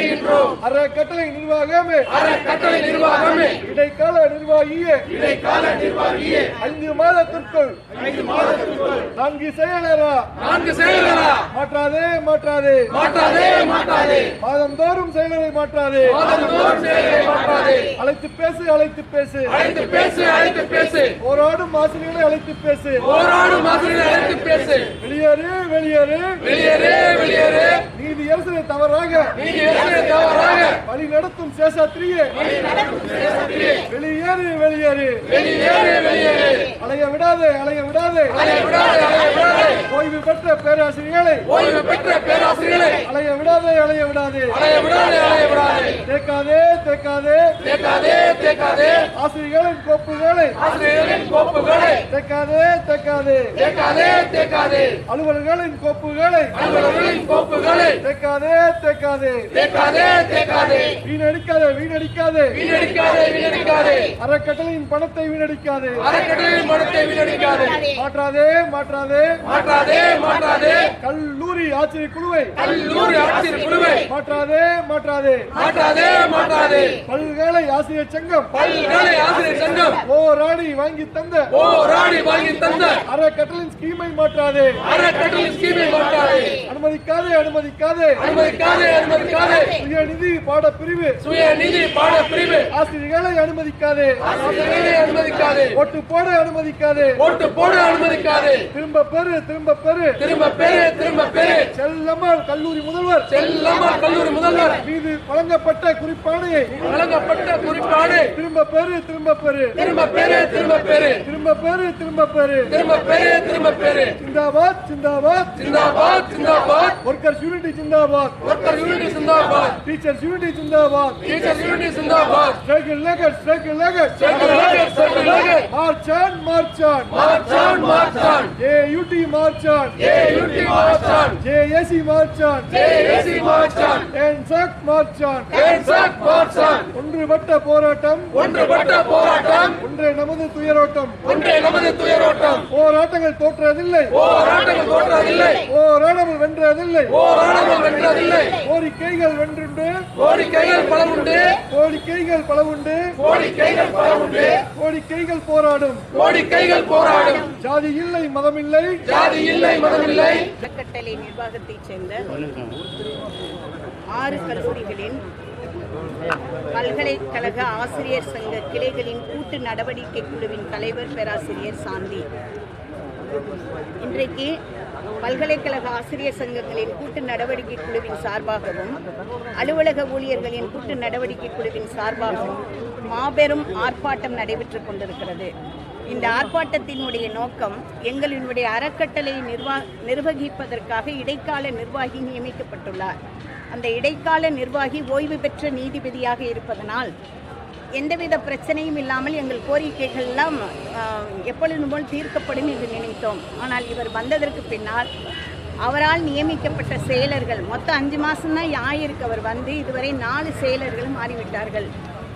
செய்கின்றோம் அறக்கட்டளை நிர்வாகமே அறக்கட்டளை நிர்வாகமே இடைக்கால நிர்வாகியே இடைக்கால நிர்வாகியே ஐந்து மாதத்திற்குள் ஐந்து மாதத்திற்குள் நான்கு செயலரா நான்கு செயலரா மாற்றாதே மாற்றாதே மாற்றாதே மாற்றாதே மாதந்தோறும் செயலரை மாற்றாதே மாதந்தோறும் செயலை மாற்றாதே அழைத்து பேசு அழைத்து பேசு அழைத்து பேசு அழைத்து பேசு போராடும் ஆசிரியர்களை அழைத்து பேசு போராடும் ஆசிரியரை அழைத்து பேசு வெளியேறு வெளியேறு வெளியேறு வெளியேறு நீதி அரசரை தவறாக நீங்க இருக்கிற தவறாக வழி நடத்தும் சேஷாத்திரியே வெளியேறு வெளியேறு வெளியேறு வெளியேறு அலைய விடாதே அலைய விடாதே அலைய விடாதே அலைய விடாதே ஓய்வு பெற்ற பேராசிரியர்களை ஓய்வு பெற்ற பேராசிரியர்களை அலைய விடாதே அலைய விடாதே அலைய விடாதே அலைய விடாதே தேக்காதே தேக்காதே தேக்காதே தேக்காதே ஆசிரியர்களின் கோப்புகளை ஆசிரியர்களின் கோப்புகளை தேக்காதே தேக்காதே தேக்காதே தேக்காதே அலுவலர்களின் கோப்புகளை அலுவலர்களின் கோப்புகளை தேக்காதே தேக்காதே தேக்காதே தேக்காதே வீணடிக்காதே வீணடிக்காதே வீணடிக்காதே வீணடிக்காதே அறக்கட்டளையின் பணத்தை வீணடிக்காதே அறக்கட்டளையின் மனத்தை வீணடிக்காதே மாற்றாதே மாற்றாதே மாற்றாதே மாற்றாதே கல்லூரி ஆசிரியர் குழுவை கல்லூரி ஆசிரியர் குழுவை மாற்றாதே மாற்றாதே மாற்றாதே மாற்றாதே பல்கலை ஆசிரியர் சங்கம் பல்கலை ஆசிரியர் சங்கம் போராடி வாங்கி தந்த போராடி வாங்கி தந்த அறக்கட்டளையின் ஸ்கீமை மாற்றாதே அறக்கட்டளை ஸ்கீமை மாற்றாதே அனுமதிக்காதே அனுமதிக்காதே அனுமதிக்காதே அனுமதிக்காதே சுயநிதி பாடப்பிரிவு சுய நிதி பாட பிரிவு ஆசிரியர்களை அனுமதிக்காதே ஆசிரியர்களை அனுமதிக்காதே ஓட்டு போட அனுமதிக்காதே ஓட்டு போட அனுமதிக்காதே திரும்ப பெறு திரும்ப பெறு திரும்ப பெரு திரும்ப பெரு செல்லம்மாள் கல்லூரி முதல்வர் செல்லம்மா கல்லூரி முதல்வர் மீது வழங்கப்பட்ட குறிப்பாணையை வழங்கப்பட்ட குறிப்பாடு திரும்ப பெறு திரும்ப பெறு திரும்ப பெரு திரும்ப பெரு திரும்ப பெறு திரும்ப பெறு திரும்ப பெரு திரும்ப பெரு சிந்தாபாத் சிந்தாபாத் சிந்தாபாத் சிந்தாபாத் ஒர்க்கர்ஸ் யூனிட்டி சிந்தாபாத் ஒர்க்கர் யூனிட்டி சிந்தாபாத் டீச்சர்ஸ் யூனிட்டி சிந்தாபாத் டீச்சர்ஸ் யூனிட்டி சிந்தாபாத் ஸ்ட்ரைக் லெகட் ஸ்ட்ரைக் லெகட் சர்க்கிள் லகர் சர்க்கிள் லகர் march on march on march on march on AUT march on AUT march on JAC march on AAC march on என்சாக் மார்ச் ஆன் ஏன்சாக் மார்ச்சான் ஒன்றுபட்ட போராட்டம் ஒன்றுபட்ட போராட்டம் ஒன்றே நமது துயரோட்டம் ஒன்றே நமது துயரோட்டம் போராட்டங்கள் தோற்றதில்லை போராட்டங்கள் தோற்றதில்லை போராடமல் வென்றதில்லை போராட்டங்கள் வென்றதில்லை கோரிக்கைகள் வென்றுண்டு கோரிக்கைகள் பல உண்டு கோரிக்கைகள் பல உண்டு கோரிக்கைகள் பல உண்டு கோரிக்கைகள் போராடும் கோரிக்கைகள் போராடும் ஜாதி இல்லை மதம் இல்லை ஜாதி இல்லை மதம் இல்லை அறக்கட்டளை நிர்வாகத்தைச் சேர்ந்த ஆறு கல்லூரிகளின் பல்கலைக்கழக ஆசிரியர் சங்க கிளைகளின் கூட்டு நடவடிக்கை குழுவின் தலைவர் பேராசிரியர் சாந்தி இன்றைக்கு பல்கலைக்கழக ஆசிரியர் சங்கங்களின் கூட்டு நடவடிக்கை குழுவின் சார்பாகவும் அலுவலக ஊழியர்களின் கூட்டு நடவடிக்கை குழுவின் சார்பாகவும் மாபெரும் ஆர்ப்பாட்டம் நடைபெற்றுக் கொண்டிருக்கிறது இந்த ஆர்ப்பாட்டத்தினுடைய நோக்கம் எங்களினுடைய அறக்கட்டளை நிர்வா நிர்வகிப்பதற்காக இடைக்கால நிர்வாகி நியமிக்கப்பட்டுள்ளார் அந்த இடைக்கால நிர்வாகி ஓய்வு பெற்ற நீதிபதியாக இருப்பதனால் எந்தவித பிரச்சனையும் இல்லாமல் எங்கள் கோரிக்கைகள் எல்லாம் ஆஹ், எப்பொழுதும் போல் தீர்க்கப்படும் என்று நினைத்தோம் ஆனால் இவர் வந்ததற்கு பின்னால் அவரால் நியமிக்கப்பட்ட செயலர்கள் மொத்தம் அஞ்சு மாதம்தான் ஆயிருக்கு அவர் வந்து இதுவரை நாலு செயலர்கள் மாறிவிட்டார்கள்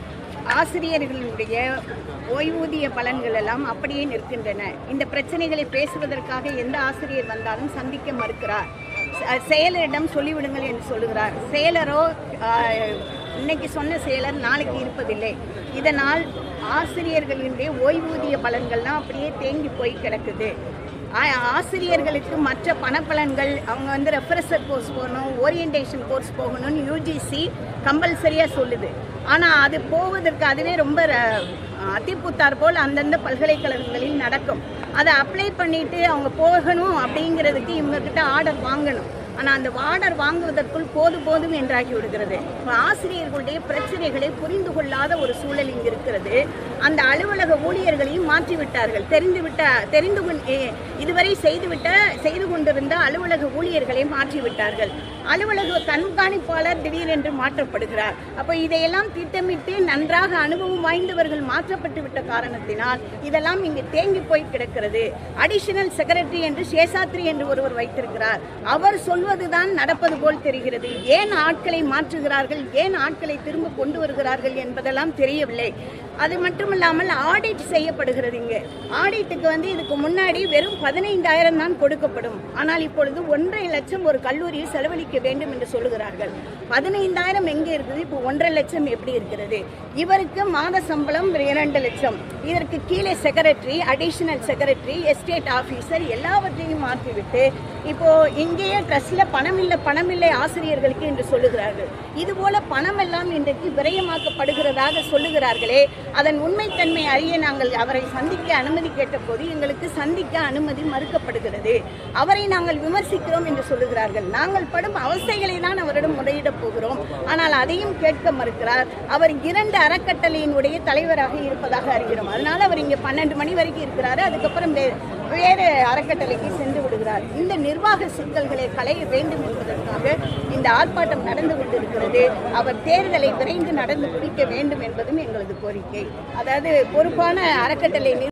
ஆசிரியர்களுடைய ஓய்வூதிய பலன்கள் எல்லாம் அப்படியே நிற்கின்றன இந்த பிரச்சனைகளை பேசுவதற்காக எந்த ஆசிரியர் வந்தாலும் சந்திக்க மறுக்கிறார் ச- செயலரிடம் சொல்லிவிடுங்கள் என்று சொல்லுகிறார் செயலரோ ஆஹ், இன்னைக்கு சொன்ன செயலர் நாளைக்கு இருப்பதில்லை இதனால் ஆசிரியர்களினுடைய ஓய்வூதிய பலன்கள்லாம் அப்படியே தேங்கி போய் கிடக்குது ஆ- ஆசிரியர்களுக்கு மற்ற பணப்பலன்கள் அவங்க வந்து ரெஃப்ரெஷர் கோர்ஸ் போகணும் ஓரியன்டேஷன் கோர்ஸ் போகணும்னு யூஜிசி கம்பல்சரியாக சொல்லுது ஆனால் அது போவதற்கு அதுவே ரொம்ப ர- அத்திப்பூத்தார் போல் அந்தந்த பல்கலைக்கழகங்களில் நடக்கும் அதை அப்ளை பண்ணிட்டு அவங்க போகணும் அப்படிங்கிறதுக்கு இவங்க கிட்ட ஆர்டர் வாங்கணும் ஆனால் அந்த ஆர்டர் வாங்குவதற்குள் போது போதும் என்றாகி விடுகிறது இப்ப ஆசிரியர்களுடைய பிரச்சனைகளை புரிந்து கொள்ளாத ஒரு சூழல் இங்கு இருக்கிறது அந்த அலுவலக ஊழியர்களையும் மாற்றிவிட்டார்கள் தெரிந்துவிட்ட தெரிந்து கொண்- ஏ- இதுவரை செய்துவிட்ட செய்து கொண்டிருந்த அலுவலக ஊழியர்களை மாற்றிவிட்டார்கள் அலுவலக கண்காணிப்பாளர் திடீரென்று மாற்றப்படுகிறார் அப்போ இதையெல்லாம் திட்டமிட்டு நன்றாக அனுபவம் வாய்ந்தவர்கள் மாற்றப்பட்டு விட்ட காரணத்தினால் இதெல்லாம் இங்கு தேங்கி போய் கிடக்கிறது அடிஷனல் செக்ரட்டரி என்று சேஷாத்ரி என்று ஒருவர் வைத்திருக்கிறார் அவர் சொல்வதுதான் நடப்பது போல் தெரிகிறது ஏன் ஆட்களை மாற்றுகிறார்கள் ஏன் ஆட்களை திரும்ப கொண்டு வருகிறார்கள் என்பதெல்லாம் தெரியவில்லை அது மட்டுமில்லாமல் ஆடிட் செய்யப்படுகிறது இங்கு ஆடிட்டுக்கு வந்து இதுக்கு முன்னாடி வெறும் பதினைந்தாயிரம் தான் கொடுக்கப்படும் ஆனால் இப்பொழுது ஒன்றரை லட்சம் ஒரு கல்லூரியில் செலவழிக்க முடிக்க வேண்டும் என்று சொல்லுகிறார்கள் பதினைந்தாயிரம் எங்கே இருக்குது இப்போ ஒன்றரை லட்சம் எப்படி இருக்கிறது இவருக்கு மாத சம்பளம் இரண்டு லட்சம் இதற்கு கீழே secretary additional secretary estate officer எல்லாவற்றையும் மாற்றிவிட்டு இப்போ இங்கேயே ட்ரஸ்ட்ல பணம் இல்லை பணம் இல்லை ஆசிரியர்களுக்கு என்று சொல்லுகிறார்கள் இதுபோல பணம் எல்லாம் இன்றைக்கு விரயமாக்கப்படுகிறதாக சொல்லுகிறார்களே அதன் உண்மைத்தன்மை அறிய நாங்கள் அவரை சந்திக்க அனுமதி கேட்டபோது எங்களுக்கு சந்திக்க அனுமதி மறுக்கப்படுகிறது அவரை நாங்கள் விமர்சிக்கிறோம் என்று சொல்லுகிறார்கள் நாங்கள் படும் அவஸ்தைகளை தான் அவரிடம் முறையிடப் போகிறோம் ஆனால் அதையும் கேட்க மறுக்கிறார் அவர் இரண்டு அறக்கட்டளையினுடைய தலைவராக இருப்பதாக அறிகிறோம் அதனால அவர் இங்கே பன்னெண்டு மணி வரைக்கும் இருக்கிறாரு அதுக்கப்புறம் வே- வேறு அறக்கட்டளைக்கு சென்று விடுகிறார் இந்த நிர்வாக சிக்கல்களை களைய வேண்டும் என்பதற்காக இந்த ஆர்ப்பாட்டம் நடந்து கொண்டிருக்கிறது அவர் தேர்தலை விரைந்து நடந்து முடிக்க வேண்டும் என்பதும் எங்களது கோரிக்கை அதாவது பொறுப்பான அறக்கட்டளை நிர்-